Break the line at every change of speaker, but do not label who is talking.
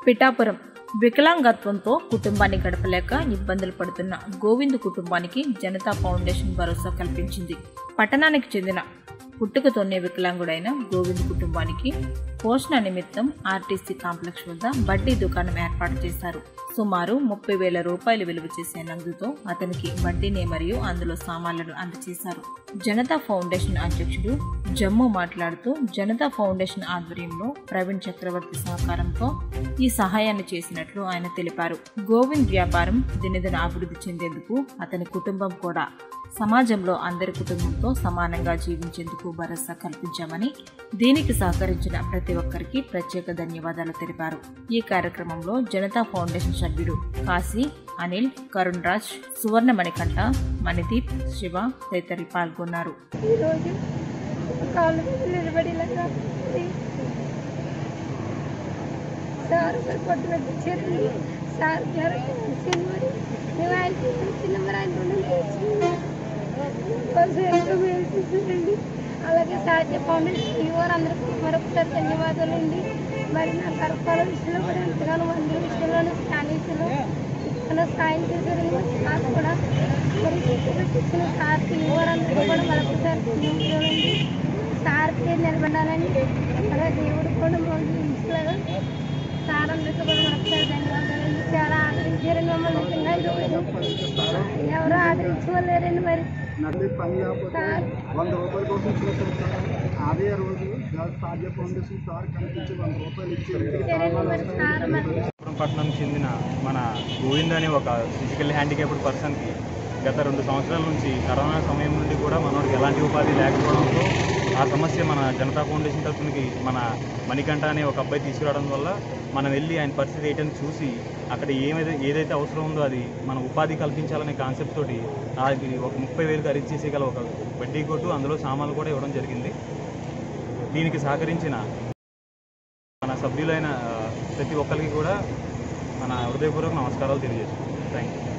పిఠాపురం వికలాంగత్వంతో కుటుంబాన్ని గడపలేక ఇబ్బందులు పడుతున్న గోవింద్ కుటుంబానికి జనతా ఫౌండేషన్ భరోసా కల్పించింది పట్టణానికి చెందిన పుట్టుకతోనే వికలాంగుడైన గోవింద్ కుటుంబానికి పోషణ నిమిత్తం ఆర్టీసీ కాంప్లెక్స్ వద్ద బడ్డీ దుకాణం ఏర్పాటు చేశారు సుమారు ముప్పై వేల రూపాయలు విలువ చేసే నగదుతో అతనికి వడ్డీని మరియు అందులో సామాన్లను అందజేశారు జనతా ఫౌండేషన్ అధ్యక్షుడు జమ్ము మాట్లాడుతూ జనతా ఫౌండేషన్ ఆధ్వర్యంలో ప్రవీణ్ చక్రవర్తి సహకారంతో ఈ సహాయాన్ని చేసినట్లు ఆయన తెలిపారు గోవింద్ వ్యాపారం దినదిన అభివృద్ధి చెందేందుకు అతని కుటుంబం కూడా సమాజంలో అందరి కుటుంబంతో సమానంగా జీవించేందుకు భరోసా కల్పించామని దీనికి సహకరించిన ప్రతి ఒక్కరికి ప్రత్యేక ధన్యవాదాలు తెలిపారు ఈ కార్యక్రమంలో జనతా ఫౌండేషన్ సభ్యుడు కాశీ అనిల్ కరుణ్ రాజ్ సువర్ణ మణికంఠ మణిదీప్ శివ తదితరులు పాల్గొన్నారు
ఈరోజు కాళ్ళు మీద నిలబడేలాగా ఉంది. సార్ ఒకరు పొట్టు పెట్టించారండి సార్ జ్వరం వచ్చింది మరి మేము ఆయనకి చిన్న మరి ఆయన రుణం తీర్చుకున్నాం. రోజు ఎంతో మేలు చేశారండి అలాగే సాధ్య ఫౌండేషన్ యువర్ అందరికీ మరొకసారి ధన్యవాదాలు అండి మరి నా కరపాల విషయంలో కూడా ఎంతగానో మంది విషయంలోనూ స్టానీస్లో ఎంతగానో సాయం చేశారని మరి సార్ కూడా మరి ఇచ్చిన సార్కి యువర్ అందరికీ కూడా మరొకసారి ధన్యవాదాలండి సార్కి నిలబడాలని అలాగే దేవుడు కూడా మమ్మల్ని ఇచ్చలాగా సార్ అందరికీ కూడా మరొకసారి ధన్యవాదాలండి చాలా ఆదరించారండి మమ్మల్ని నిజంగా ఈరోజు ఎవరు ఆదరించుకోలేరండి మరి
నడి పని లేకపోతే
సార్
వంద రూపాయల కోసం చూస్తాం అదే రోజు సాధ్య ఫౌండేషన్ సార్ కనిపించి వంద రూపాయలు ఇచ్చి
సరేనండి మరి సార్ మరి
విశాఖపట్నం పట్టణం చెందిన మన గోవింద్ అనే ఒక ఫిజికల్ హ్యాండిక్యాప్డ్ పర్సన్కి గత రెండు సంవత్సరాల నుంచి కరోనా సమయం నుండి కూడా మనోడికి ఎలాంటి ఉపాధి లేకపోవడంతో ఆ సమస్య మన జనతా ఫౌండేషన్ తరఫునకి మన మణికంఠ అనే ఒక అబ్బాయి తీసుకురావడం వల్ల మనం వెళ్ళి ఆయన పరిస్థితి ఏంటని చూసి అక్కడ ఏమైతే ఏదైతే అవసరం ఉందో అది మన ఉపాధి కల్పించాలనే కాన్సెప్ట్ తోటి అది ఒక ముప్పై వేలకు అరేంజ్ చేసేగల ఒక వడ్డీ కొట్టు అందులో సామాన్లు కూడా ఇవ్వడం జరిగింది దీనికి సహకరించిన మన సభ్యులైన ఆ, ప్రతి ఒక్కరికి కూడా మన హృదయపూర్వక నమస్కారాలు తెలియజేస్తున్నాం థ్యాంక్ యూ